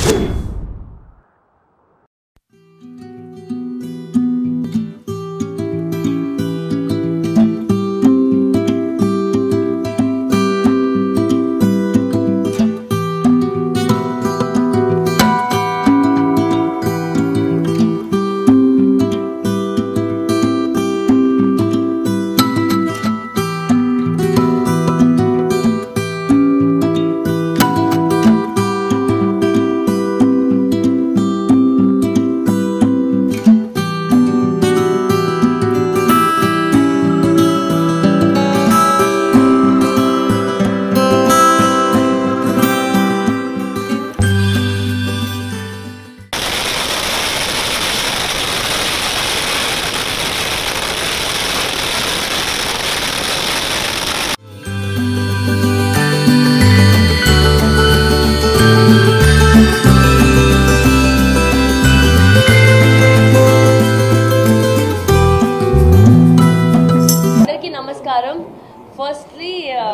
అందరికీ నమస్కారం ఫస్ట్లీ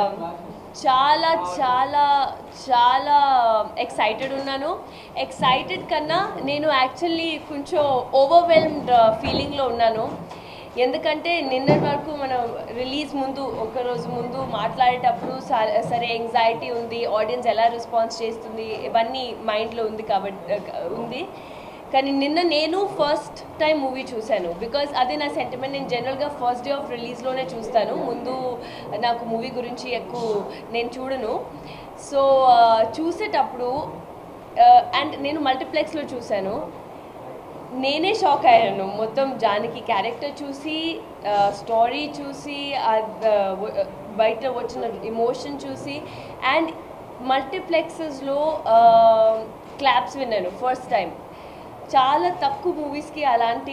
చాలా చాలా చాలా ఎక్సైటెడ్ ఉన్నాను ఎక్సైటెడ్ కన్నా నేను యాక్చువల్లీ కొంచెం ఓవర్వెల్మ్డ్ ఫీలింగ్లో ఉన్నాను ఎందుకంటే నిన్నటి వరకు మనం రిలీజ్ ముందు ఒక రోజు ముందు మాట్లాడేటప్పుడు స- సరే ఎంగ్జైటీ ఉంది ఆడియన్స్ ఎలా రెస్పాన్స్ చేస్తుంది ఇవన్నీ మైండ్లో ఉంది కాబట్టి ఉంది కానీ నిన్న నేను ఫస్ట్ టైం మూవీ చూశాను బికాజ్ అదే నా సెంటిమెంట్ నేను జనరల్గా ఫస్ట్ డే ఆఫ్ రిలీజ్లోనే చూస్తాను ముందు నాకు మూవీ గురించి ఎక్కువ నేను చూడను సో చూసేటప్పుడు అండ్ నేను మల్టీప్లెక్స్లో చూశాను నేనే షాక్ అయ్యాను మొత్తం జానకి క్యారెక్టర్ చూసి స్టోరీ చూసి ఆ, ఆ, వ- బయట వచ్చిన ఎమోషన్ చూసి అండ్ మల్టీప్లెక్సెస్లో క్లాప్స్ విన్నాను ఫస్ట్ టైం చాలా తక్కువ మూవీస్కి అలాంటి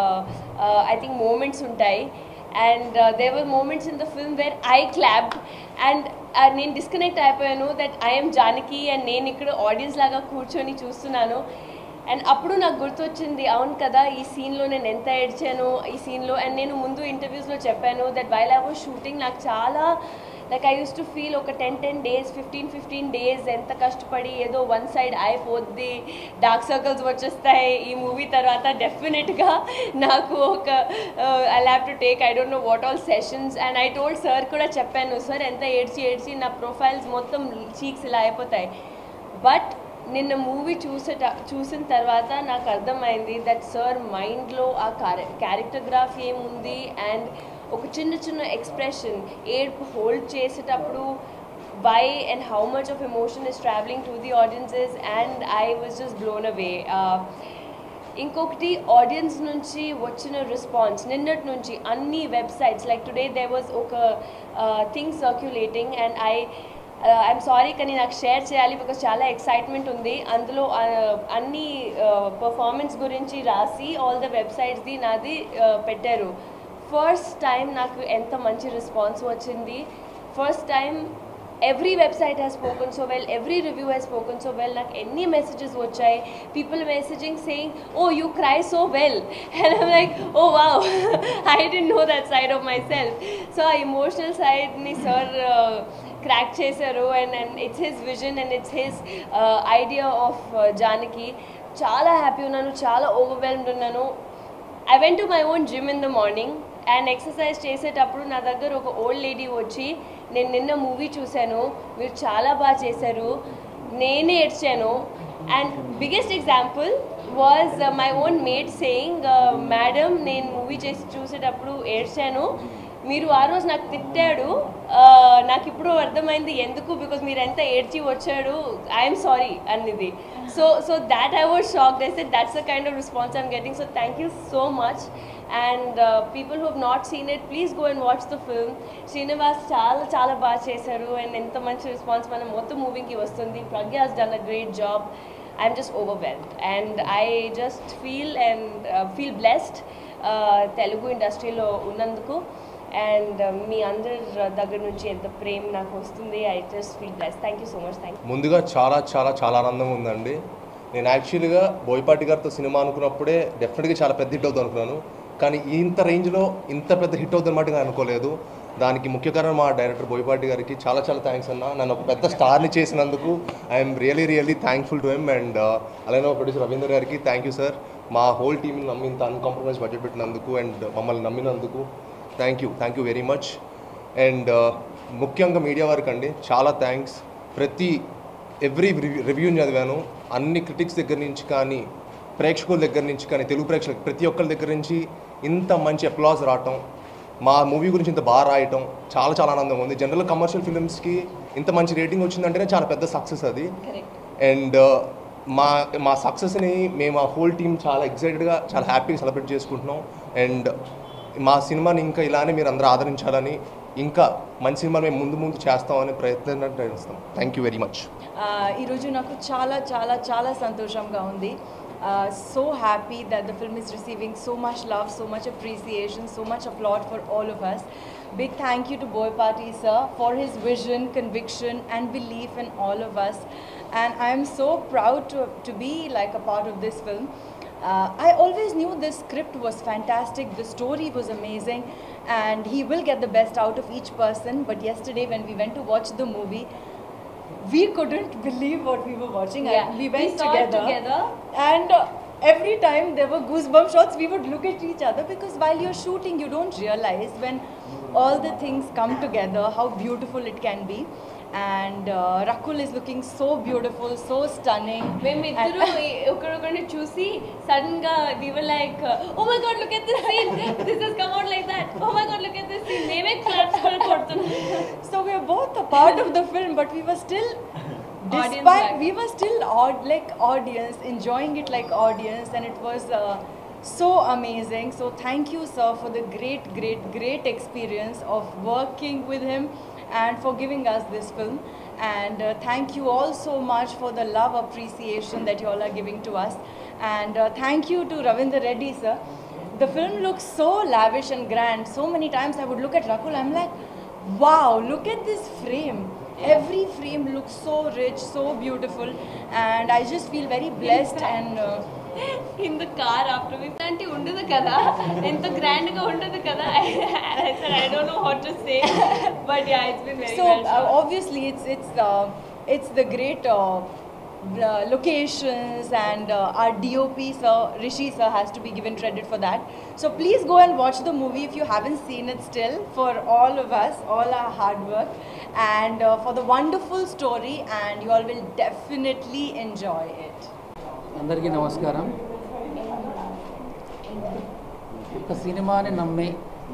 ఐ థింక్ మూమెంట్స్ ఉంటాయి and there moments in the film where I clapped and నేను డిస్కనెక్ట్ అయిపోయాను దట్ ఐఎమ్ జానకి అండ్ నేను ఇక్కడ ఆడియన్స్ లాగా కూర్చొని చూస్తున్నాను అండ్ అప్పుడు నాకు గుర్తొచ్చింది అవును కదా ఈ సీన్లో నేను ఎంత ఏడ్చాను ఈ సీన్లో అండ్ నేను ముందు ఇంటర్వ్యూస్లో చెప్పాను that while I was shooting నాకు చాలా like I use to feel ఒక ten ten days fifteen fifteen days ఎంత కష్టపడి ఏదో వన్ సైడ్ అయిపోద్ది డార్క్ సర్కిల్స్ వచ్చేస్తాయి ఈ మూవీ తర్వాత డెఫినెట్గా నాకు ఒక I have to take I don't know what all sessions and I told sir కూడా చెప్పాను సార్ ఎంత ఏడ్చి ఏడ్చి నా ప్రొఫైల్స్ మొత్తం చీక్స్ ఇలా అయిపోతాయి బట్ నిన్న మూవీ చూసేట చూసిన తర్వాత నాకు అర్థమైంది దట్ సార్ మైండ్లో ఆ క్యారెక్టర్గ్రాఫ్ ఏముంది అండ్ ఒక చిన్న చిన్న ఎక్స్ప్రెషన్ ఏడుపు హోల్డ్ చేసేటప్పుడు why and how much of emotion is traveling to the audiences and I was just blown away. Uh, ఇంకొకటి ఆడియన్స్ నుంచి వచ్చిన రెస్పాన్స్ నిన్నటి నుంచి అన్ని websites like today they was ఒక thing circulating and I I'm sorry కానీ నాకు share చేయాలి బికాస్ చాలా ఎక్సైట్మెంట్ ఉంది అందులో uh, అన్ని పర్ఫార్మెన్స్ గురించి రాసి ఆల్ ద వెబ్సైట్స్ది నాది uh, పెట్టారు ఫస్ట్ టైం నాకు ఎంత మంచి రెస్పాన్స్ వచ్చింది first time every website has spoken so well every review has spoken so well నాకు ఎన్ని మెసేజెస్ వచ్చాయి people messaging saying oh you cry so well and I'm like oh wow I didn't know that side of myself so ఆ emotional సైడ్ని sir crack చేశారు and and it's his vision and it's his idea of Janaki చాలా happy ఉన్నాను చాలా overwhelmed ఉన్నాను I went to my own gym in the morning and exercise చేసేటప్పుడు నా దగ్గర ఒక ఓల్డ్ లేడీ వచ్చి నేను నిన్న మూవీ చూశాను మీరు చాలా బాగా చేశారు నేనే ఏడ్చాను and biggest example was my own maid saying madam నేను మూవీ చేసి చూసేటప్పుడు ఏడ్చాను మీరు ఆ రోజు నాకు తిట్టాడు ఆ, నాకు ఇప్పుడు అర్థమైంది ఎందుకు బికాజ్ మీరు ఎంత ఏడ్చి వచ్చాడు ఐఎమ్ సారీ అన్నది so so that I was shock I said that's the kind of response I'm getting so thank you so much and people who not seen it please go and watch the film Srinivas చాలా చాలా బాగా చేశారు and ఎంత మంచి response మనం మొత్తం మూవీకి వస్తుంది Pragya has done a great job I'm just overwhelmed and I just feel and feel blessed Telugu ఇండస్ట్రీలో ఉన్నందుకు అండ్ మీ అందరి దగ్గర నుంచి ఎంత ప్రేమ నాకు వస్తుంది I just feel bless thank you so much thank ముందుగా చాలా చాలా చాలా ఆనందంగా ఉందండి నేను యాక్చువల్గా బోయపాటి గారితో సినిమా అనుకున్నప్పుడే డెఫినెట్గా చాలా పెద్ద హిట్ అవుతుంది అనుకున్నాను కానీ ఇంత రేంజ్లో ఇంత పెద్ద హిట్ అవుతుంది మాట అనుకోలేదు దానికి ముఖ్య కారణం మా డైరెక్టర్ బోయపాటి గారికి చాలా చాలా థ్యాంక్స్ అన్న నన్ను ఒక పెద్ద స్టార్ని చేసినందుకు I'm really really thankful to him and అలానే మా ప్రొడ్యూసర్ రవీందర్ గారికి థ్యాంక్ యూ సార్ మా హోల్ టీమ్ని నమ్మి ఇంత అన్కాంప్రమైజ్ బడ్జెట్ పెట్టినందుకు అండ్ మమ్మల్ని నమ్మినందుకు thank you thank you very much and ముఖ్యంగా మీడియా వారికి అండి చాలా థ్యాంక్స్ ప్రతి ఎవ్రీ రివ్యూని చదివాను అన్ని క్రిటిక్స్ దగ్గర నుంచి కానీ ప్రేక్షకుల దగ్గర నుంచి కానీ తెలుగు ప్రేక్షకులు ప్రతి ఒక్కరి దగ్గర నుంచి ఇంత మంచి అప్లాజ్ రావటం మా మూవీ గురించి ఇంత బాగా రాయటం చాలా చాలా ఆనందంగా ఉంది జనరల్ కమర్షియల్ ఫిలిమ్స్కి ఇంత మంచి రేటింగ్ వచ్చిందంటేనే చాలా పెద్ద సక్సెస్ అది కరెక్ట్ అండ్ మా మా సక్సెస్ని మేము ఆ హోల్ టీమ్ చాలా ఎక్సైటెడ్గా చాలా హ్యాపీగా సెలబ్రేట్ చేసుకుంటున్నాం అండ్ మా సినిమాని ఇంకా ఇలానే మీరు అందరూ ఆదరించాలని ఇంకా మంచి సినిమాలు మేము ముందు ముందు చేస్తామని ప్రయత్నం చేస్తాం థ్యాంక్ యూ వెరీ మచ్ ఆ, ఈరోజు నాకు చాలా చాలా చాలా సంతోషంగా ఉంది so happy that the film is receiving so much love so much appreciation so much applaud for all of us big thank you to Boyapati sir for his vision conviction and belief in all of us and I'm so proud to to be like a part of this film Uh, I always knew this script was fantastic, the story was amazing, and he will get the best out of each person. But yesterday, when we went to watch the movie, we couldn't believe what we were watching. I- Yeah, we we went saw it together, together. and uh, every time there were goosebump shots, we would look at each other because while you're shooting, you don't realize when all the things come together how beautiful it can be. And uh, Rakul is looking so beautiful, so stunning. మేమిద్దరు ఒకరొకరిని చూసి sudden గా we were like oh my god look at this scene this has come out like that oh my god look at this scene మేమే claps కూడా కొడుతున్నాం So we were both a part of the film, but we were still, Audience despite like- we were still odd like audience, enjoying it like audience, and it was uh, so amazing. So thank you, sir, for the great, great, great experience of working with him and for giving us this film. And uh, thank you all so much for the love appreciation that you all are giving to us. And uh, thank you to Ravinder Reddy, sir. The film looks so lavish and grand. So many times I would look at Rakul, I'm like, wow, look at this frame. Every frame looks so rich, so beautiful, and I just feel very blessed and. Uh, in the car after ఇట్లాంటి ఉండదు కదా ఎంత grand గా ఉండదు కదా I don't know how to say but yeah it's been very so uh, obviously it's it's uh, it's the great uh, uh, locations and uh, our DOP sir Rishi sir has to be given credit for that. So please go and watch the movie if you haven't seen it still for all of us, all our hard work, and uh, for the wonderful story, and you all will definitely enjoy it. అందరికీ నమస్కారం ఒక సినిమాని నమ్మి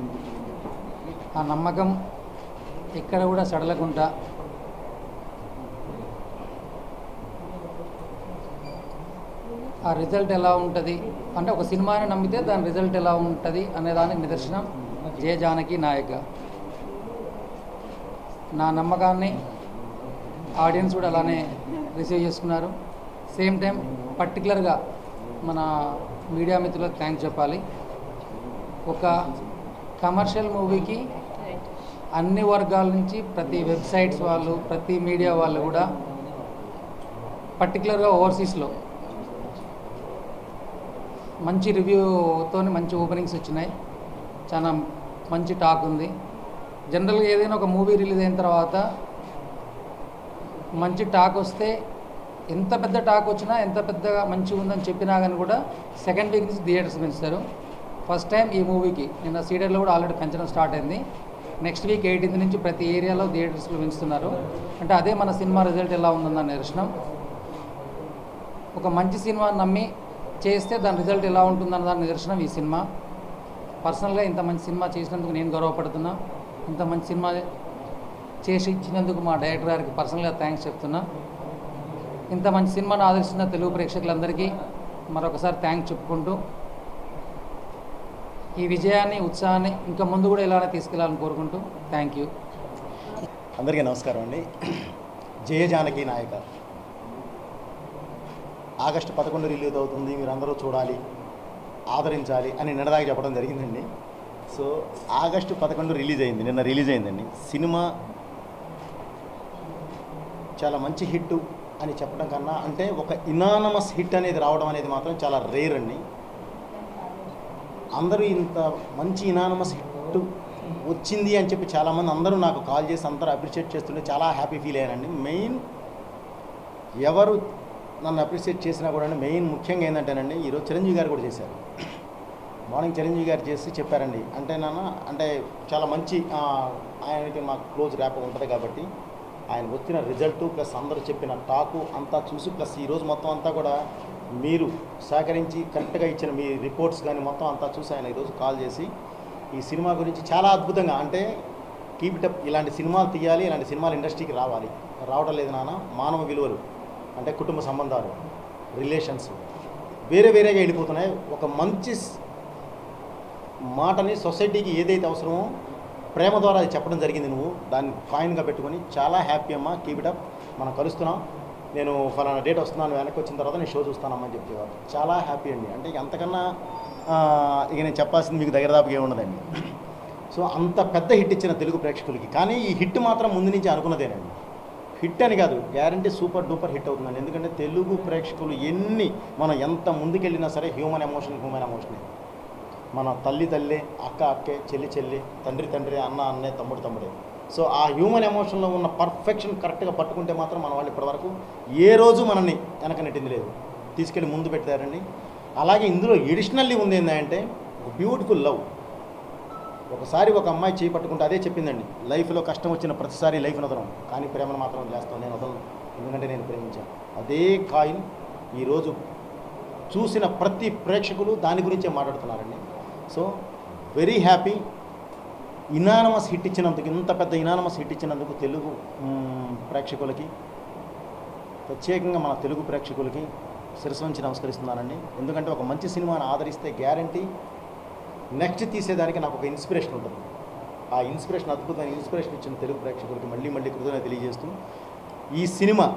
ఆ నమ్మకం ఎక్కడ కూడా సడలకుండా ఆ రిజల్ట్ ఎలా ఉంటుంది అంటే ఒక సినిమాని నమ్మితే దాని రిజల్ట్ ఎలా ఉంటుంది అనే దానికి నిదర్శనం జయ జానకి నాయక నా నమ్మకాన్ని ఆడియన్స్ కూడా అలానే రిసీవ్ చేసుకున్నారు సేమ్ టైం పర్టికులర్గా మన మీడియా మిత్రులకు థ్యాంక్స్ చెప్పాలి ఒక కమర్షియల్ మూవీకి అన్ని వర్గాల నుంచి ప్రతి వెబ్సైట్స్ వాళ్ళు ప్రతి మీడియా వాళ్ళు కూడా పర్టికులర్గా ఓవర్సీస్లో మంచి రివ్యూతో మంచి ఓపెనింగ్స్ వచ్చినాయి చాలా మంచి టాక్ ఉంది జనరల్గా ఏదైనా ఒక మూవీ రిలీజ్ అయిన తర్వాత మంచి టాక్ వస్తే ఎంత పెద్ద టాక్ వచ్చినా ఎంత పెద్దగా మంచిగా ఉందని చెప్పినా కానీ కూడా సెకండ్ వీక్ నుంచి థియేటర్స్ పెంచుతారు ఫస్ట్ టైం ఈ మూవీకి నిన్న సీడర్లో కూడా ఆల్రెడీ పెంచడం స్టార్ట్ అయింది నెక్స్ట్ వీక్ ఎయిటీన్త్ నుంచి ప్రతి ఏరియాలో థియేటర్స్లో పెంచుతున్నారు అంటే అదే మన సినిమా రిజల్ట్ ఎలా ఉందన్న నిదర్శనం ఒక మంచి సినిమా నమ్మి చేస్తే దాని రిజల్ట్ ఎలా ఉంటుందన్న దాని నిదర్శనం ఈ సినిమా పర్సనల్గా ఇంత మంచి సినిమా చేసినందుకు నేను గౌరవపడుతున్నా ఇంత మంచి సినిమా చేసి ఇచ్చినందుకు మా డైరెక్టర్ గారికి పర్సనల్గా థ్యాంక్స్ చెప్తున్నా ఇంత మంచి సినిమాను ఆదరిస్తున్న తెలుగు ప్రేక్షకులందరికీ మరొకసారి థ్యాంక్స్ చెప్పుకుంటూ ఈ విజయాన్ని ఉత్సాహాన్ని ఇంకా ముందు కూడా ఇలానే తీసుకెళ్లాలని కోరుకుంటూ థ్యాంక్ యూ అందరికీ నమస్కారం అండి జయ జానకి నాయక ఆగస్టు పదకొండు రిలీజ్ అవుతుంది మీరు అందరూ చూడాలి ఆదరించాలి అని నిన్నదాకా చెప్పడం జరిగిందండి సో ఆగస్టు పదకొండు రిలీజ్ అయింది నిన్న రిలీజ్ అయిందండి సినిమా చాలా మంచి హిట్ అని చెప్పడం కన్నా అంటే ఒక ఇనానమస్ హిట్ అనేది రావడం అనేది మాత్రం చాలా రేర్ అండి అందరూ ఇంత మంచి ఇనానమస్ హిట్ వచ్చింది అని చెప్పి చాలామంది అందరూ నాకు కాల్ చేసి అందరూ అప్రిషియేట్ చేస్తుంటే చాలా హ్యాపీ ఫీల్ అయ్యానండి మెయిన్ ఎవరు నన్ను అప్రిషియేట్ చేసినా కూడా మెయిన్ ముఖ్యంగా ఏంటంటేనండి ఈరోజు చిరంజీవి గారు కూడా చేశారు మార్నింగ్ చిరంజీవి గారు చేసి చెప్పారండి అంటే నాన్న అంటే చాలా మంచి ఆ, ఆయనకి మాకు క్లోజ్ ర్యాప్ ఉంటుంది కాబట్టి ఆయన వచ్చిన రిజల్ట్ ప్లస్ అందరూ చెప్పిన టాకు అంతా చూసి ప్లస్ ఈరోజు మొత్తం అంతా కూడా మీరు సహకరించి కరెక్ట్గా ఇచ్చిన మీ రిపోర్ట్స్ కానీ మొత్తం అంతా చూసి ఆయన ఈరోజు కాల్ చేసి ఈ సినిమా గురించి చాలా అద్భుతంగా అంటే కీప్ ఇట్ అప్ ఇలాంటి సినిమాలు తీయాలి ఇలాంటి సినిమాలు ఇండస్ట్రీకి రావాలి రావడం లేదు నాన్న మానవ విలువలు అంటే కుటుంబ సంబంధాలు రిలేషన్స్ వేరే వేరేగా వెళ్ళిపోతున్నాయి ఒక మంచి స్- మాటని సొసైటీకి ఏదైతే అవసరమో ప్రేమ ద్వారా అది చెప్పడం జరిగింది నువ్వు దాన్ని కాయిన్గా పెట్టుకొని చాలా హ్యాపీ అమ్మా కీప్ ఇట్ అప్ మనం కలుస్తున్నాం నేను ఫలానా డేట్ వస్తున్నాను వెనక్కి వచ్చిన తర్వాత నేను షో చూస్తానమ్మని చెప్పేవారు చాలా హ్యాపీ అండి అంటే ఇక అంతకన్నా ఆ, ఇక నేను చెప్పాల్సింది మీకు దగ్గర దాపుగా ఉండదండి సో అంత పెద్ద హిట్ ఇచ్చిన తెలుగు ప్రేక్షకులకి కానీ ఈ హిట్ మాత్రం ముందు నుంచి అనుకున్నదేనండి హిట్ అని కాదు గ్యారంటీ సూపర్ డూపర్ హిట్ అవుతుందండి ఎందుకంటే తెలుగు ప్రేక్షకులు ఎన్ని మనం ఎంత ముందుకెళ్ళినా సరే హ్యూమన్ ఎమోషన్ హ్యూమన్ ఎమోషనే మన తల్లి తల్లి అక్క అక్కే చెల్లి చెల్లి తండ్రి తండ్రి అన్న అన్నే తమ్ముడు తమ్ముడే సో ఆ హ్యూమన్ ఎమోషన్లో ఉన్న పర్ఫెక్షన్ కరెక్ట్గా పట్టుకుంటే మాత్రం మన వాళ్ళు ఇప్పటివరకు ఏ రోజు మనల్ని వెనక నెట్టింది లేదు తీసుకెళ్ళి ముందు పెట్టారండి అలాగే ఇందులో ఎడిషనల్లీ ఉంది ఏంటంటే ఒక బ్యూటిఫుల్ లవ్ ఒకసారి ఒక అమ్మాయి చేయి పట్టుకుంటే అదే చెప్పిందండి లైఫ్లో కష్టం వచ్చిన ప్రతిసారి లైఫ్ వదలను కానీ ప్రేమను మాత్రం వదిలేస్తాను నేను వదలను ఎందుకంటే నేను ప్రేమించాను అదే కాయిన్ ఈరోజు చూసిన ప్రతి ప్రేక్షకులు దాని గురించే మాట్లాడుతున్నారండి so very happy unanimous hit ఇచ్చినందుకు ఇంత పెద్ద ఇనానమస్ హిట్ ఇచ్చినందుకు తెలుగు మ్మ్, ప్రేక్షకులకి ప్రత్యేకంగా మన తెలుగు ప్రేక్షకులకి శిరస్సు నుంచి నమస్కరిస్తున్నానండి ఎందుకంటే ఒక మంచి సినిమాని ఆదరిస్తే గ్యారంటీ నెక్స్ట్ తీసేదానికి నాకు ఒక ఇన్స్పిరేషన్ ఉంటుంది ఆ ఇన్స్పిరేషన్ అద్భుతమైన ఇన్స్పిరేషన్ ఇచ్చిన తెలుగు ప్రేక్షకులకి మళ్ళీ మళ్ళీ కృతజ్ఞత తెలియజేస్తూ ఈ సినిమా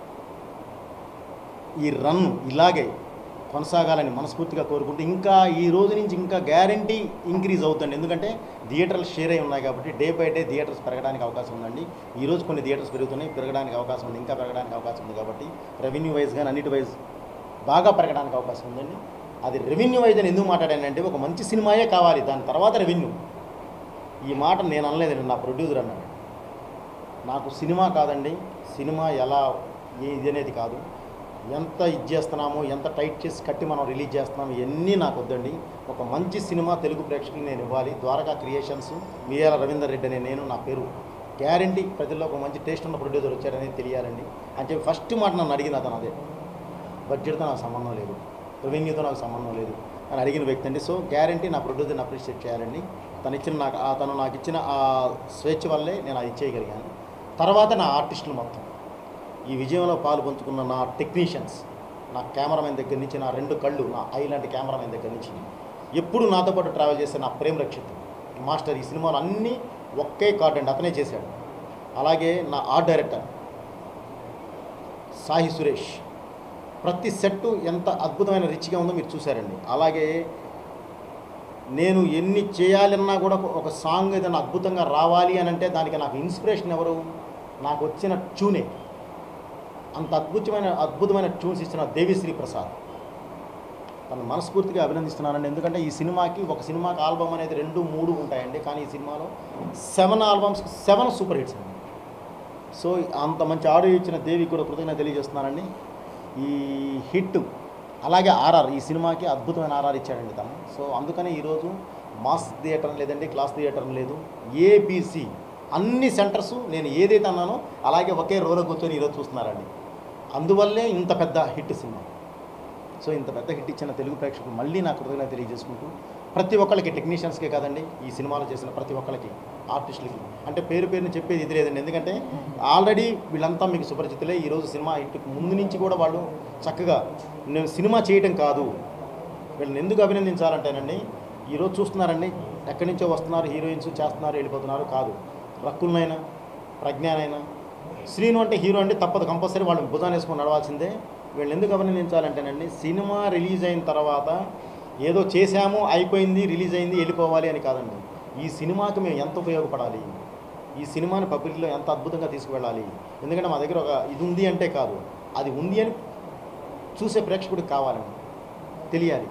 ఈ రన్ ఇలాగే కొనసాగాలని మనస్ఫూర్తిగా కోరుకుంటూ ఇంకా ఈ రోజు నుంచి ఇంకా గ్యారంటీ ఇంక్రీజ్ అవుతుంది ఎందుకంటే థియేటర్లు షేర్ అయి ఉన్నాయి కాబట్టి డే బై డే థియేటర్స్ పెరగడానికి అవకాశం ఉందండి ఈ రోజు కొన్ని థియేటర్స్ పెరుగుతున్నాయి పెరగడానికి అవకాశం ఉంది ఇంకా పెరగడానికి అవకాశం ఉంది కాబట్టి రెవెన్యూ వైజ్ కానీ అన్నిటి వైజ్ బాగా పెరగడానికి అవకాశం ఉందండి అది రెవెన్యూ వైజ్ అని ఎందుకు మాట్లాడానంటే ఒక మంచి సినిమాయే కావాలి దాని తర్వాత రెవెన్యూ ఈ మాట నేను అనలేదండి నా ప్రొడ్యూసర్ అన్నాడు నాకు సినిమా కాదండి సినిమా ఎలా ఇది అనేది కాదు ఎంత ఇది చేస్తున్నామో ఎంత టైట్ చేసి కట్టి మనం రిలీజ్ చేస్తున్నాము ఇవన్నీ నాకు వద్దండి ఒక మంచి సినిమా తెలుగు ప్రేక్షకులకు నేను ఇవ్వాలి ద్వారకా క్రియేషన్స్ మియాల రవీందర్ రెడ్డి అనే నేను నా పేరు గ్యారంటీ ప్రజల్లో ఒక మంచి టేస్ట్ ఉన్న ప్రొడ్యూసర్ వచ్చారనేది తెలియాలండి అని చెప్పి ఫస్ట్ మాట నన్ను అడిగింది అతను అదే బడ్జెట్తో నాకు సంబంధం లేదు రెవెన్యూతో నాకు సంబంధం లేదు అని అడిగిన వ్యక్తి అండి సో గ్యారంటీ నా ప్రొడ్యూసర్ని అప్రిషియేట్ చేయాలండి తను ఇచ్చిన నాకు ఆ తను నాకు ఇచ్చిన ఆ స్వేచ్ఛ వల్లే నేను అది ఇచ్చేయగలిగాను తర్వాత నా ఆర్టిస్టులు మొత్తం ఈ విజయంలో పాలు పంచుకున్న నా టెక్నీషియన్స్ నా కెమెరామెన్ దగ్గర నుంచి నా రెండు కళ్ళు నా ఐ లాంటి కెమెరామెన్ దగ్గర నుంచి ఎప్పుడు నాతో పాటు ట్రావెల్ చేసే నా ప్రేమ్ రక్షిత్ మాస్టర్ ఈ సినిమాలు అన్నీ ఒకే కార్డ్ అండి అతనే చేశాడు అలాగే నా ఆర్ట్ డైరెక్టర్ సాయి సురేష్ ప్రతి సెట్టు ఎంత అద్భుతమైన రిచ్గా ఉందో మీరు చూశారండి అలాగే నేను ఎన్ని చేయాలన్నా కూడా ఒక సాంగ్ ఏదైనా అద్భుతంగా రావాలి అని అంటే దానికి నాకు ఇన్స్పిరేషన్ ఎవరు నాకు వచ్చిన ట్యూనే అంత అద్భుతమైన అద్భుతమైన ట్యూన్స్ ఇచ్చిన దేవిశ్రీ ప్రసాద్ తను మనస్ఫూర్తిగా అభినందిస్తున్నానండి ఎందుకంటే ఈ సినిమాకి ఒక సినిమాకి ఆల్బమ్ అనేది రెండు మూడు ఉంటాయండి కానీ ఈ సినిమాలో seven albums seven super hits అండి సో అంత మంచి ఆడియో ఇచ్చిన దేవి కూడా కృతజ్ఞత తెలియజేస్తున్నానండి ఈ హిట్ అలాగే ఆర్ఆర్ ఈ సినిమాకి అద్భుతమైన ఆర్ఆర్ ఇచ్చాడండి తను సో అందుకనే ఈరోజు మాస్ థియేటర్ లేదండి క్లాస్ థియేటర్ లేదు ఏబీసీ అన్ని సెంటర్స్ నేను ఏదైతే అన్నానో అలాగే ఒకే రోలో కూర్చొని ఈరోజు చూస్తున్నారండి అందువల్లే ఇంత పెద్ద హిట్ సినిమా సో ఇంత పెద్ద హిట్ ఇచ్చిన తెలుగు ప్రేక్షకులు మళ్ళీ నా కృతజ్ఞత తెలియజేసుకుంటూ ప్రతి ఒక్కరికి టెక్నీషియన్స్కే కాదండి ఈ సినిమాలో చేసిన ప్రతి ఒక్కరికి ఆర్టిస్టులకి అంటే పేరు పేరుని చెప్పేది ఇది లేదండి ఎందుకంటే ఆల్రెడీ వీళ్ళంతా మీకు సుపరిచితులే ఈరోజు సినిమా హిట్ ముందు నుంచి కూడా వాళ్ళు చక్కగా నేను సినిమా చేయటం కాదు వీళ్ళని ఎందుకు అభినందించాలంటేనండి ఈరోజు చూస్తున్నారండి ఎక్కడి నుంచో వస్తున్నారు హీరోయిన్స్ చేస్తున్నారు వెళ్ళిపోతున్నారు కాదు రక్కులనైనా ప్రజ్ఞానైనా శ్రీను అంటే హీరో అంటే తప్పదు కంపల్సరీ వాళ్ళు భుజాన్ని వేసుకొని నడవాల్సిందే వీళ్ళు ఎందుకు అభినందించాలంటేనండి సినిమా రిలీజ్ అయిన తర్వాత ఏదో చేశాము అయిపోయింది రిలీజ్ అయింది వెళ్ళిపోవాలి అని కాదండి ఈ సినిమాకి మేము ఎంత ఉపయోగపడాలి ఈ సినిమాని పబ్లిక్లో ఎంత అద్భుతంగా తీసుకువెళ్ళాలి ఎందుకంటే మా దగ్గర ఒక ఇది ఉంది అంటే కాదు అది ఉంది అని చూసే ప్రేక్షకుడికి కావాలండి తెలియాలి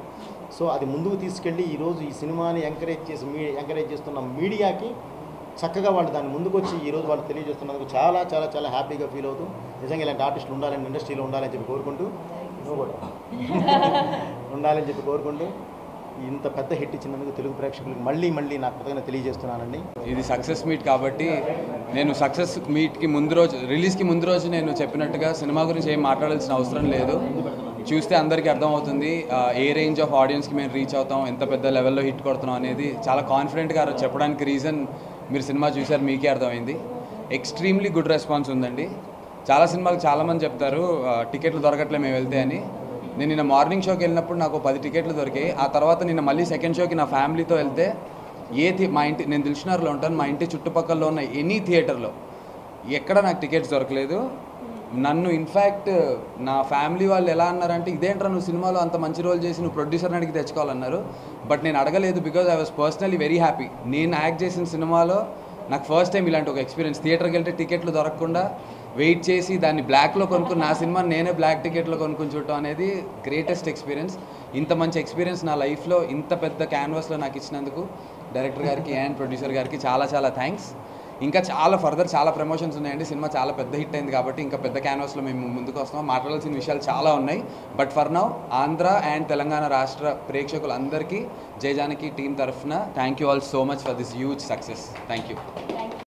సో అది ముందుకు తీసుకెళ్ళి ఈరోజు ఈ సినిమాని ఎంకరేజ్ చేసి మీ ఎంకరేజ్ చేస్తున్న మీడియాకి చక్కగా వాళ్ళు దాన్ని ముందుకు వచ్చి ఈరోజు వాళ్ళు తెలియజేస్తున్నందుకు చాలా చాలా చాలా హ్యాపీగా ఫీల్ అవుతూ నిజంగా ఇలాంటి ఆర్టిస్టులు ఉండాలని ఇండస్ట్రీలో ఉండాలని చెప్పి కోరుకుంటూ నువ్వు కూడా ఉండాలని చెప్పి కోరుకుంటూ ఇంత పెద్ద హిట్ ఇచ్చినందుకు తెలుగు ప్రేక్షకులకు మళ్ళీ మళ్ళీ నాకు కృతజ్ఞత తెలియజేస్తున్నానండి ఇది సక్సెస్ మీట్ కాబట్టి నేను సక్సెస్ మీట్కి ముందు రోజు రిలీజ్కి ముందు రోజు నేను చెప్పినట్టుగా సినిమా గురించి ఏం మాట్లాడాల్సిన అవసరం లేదు చూస్తే అందరికీ అర్థమవుతుంది ఆ, ఏ రేంజ్ ఆఫ్ ఆడియన్స్కి మేము రీచ్ అవుతాం ఎంత పెద్ద లెవెల్లో హిట్ కొడుతున్నాం అనేది చాలా కాన్ఫిడెంట్గా చెప్పడానికి రీజన్ మీరు సినిమా చూశారు మీకే అర్థమైంది ఎక్స్ట్రీమ్లీ గుడ్ రెస్పాన్స్ ఉందండి చాలా సినిమాలకు చాలామంది చెప్తారు ఆ, టికెట్లు దొరకట్లే మేము వెళ్తే అని నేను నిన్న మార్నింగ్ షోకి వెళ్ళినప్పుడు నాకు పది టికెట్లు దొరికాయి ఆ తర్వాత నిన్న మళ్ళీ సెకండ్ షోకి నా ఫ్యామిలీతో వెళ్తే ఏ థి మా ఇంటి నేను దిల్షునార్లో ఉంటాను మా ఇంటి చుట్టుపక్కల ఉన్న ఎనీ థియేటర్లో ఎక్కడ నాకు టికెట్స్ దొరకలేదు నన్ను ఇన్ఫ్యాక్ట్ నా ఫ్యామిలీ వాళ్ళు ఎలా అన్నారంటే ఇదేంట్రా నువ్వు సినిమాలో అంత మంచి రోల్ చేసి నువ్వు ప్రొడ్యూసర్ని అడిగి తెచ్చుకోవాలన్నారు బట్ నేను అడగలేదు because I was personally very happy నేను యాక్ట్ చేసిన సినిమాలో నాకు ఫస్ట్ టైం ఇలాంటి ఒక ఎక్స్పీరియన్స్ థియేటర్కి వెళ్తే టికెట్లు దొరకకుండా వెయిట్ చేసి దాన్ని బ్లాక్లో కొనుక్కుని నా సినిమా నేనే బ్లాక్ టికెట్లో కొనుక్కొని చూడటం అనేది గ్రేటెస్ట్ ఎక్స్పీరియన్స్ ఇంత మంచి ఎక్స్పీరియన్స్ నా లైఫ్లో ఇంత పెద్ద క్యాన్వాస్లో నాకు ఇచ్చినందుకు డైరెక్టర్ గారికి అండ్ ప్రొడ్యూసర్ గారికి చాలా చాలా థ్యాంక్స్ ఇంకా చాలా ఫర్దర్ చాలా ప్రమోషన్స్ ఉన్నాయండి సినిమా చాలా పెద్ద హిట్ అయింది కాబట్టి ఇంకా పెద్ద క్యాన్వాస్లో మేము ముందుకు వస్తున్నాం మాట్లాడాల్సిన విషయాలు చాలా ఉన్నాయి but for now Andhra and Telangana రాష్ట్ర ప్రేక్షకులందరికీ జయజానకి టీం తరఫున thank you all so much for this huge success thank you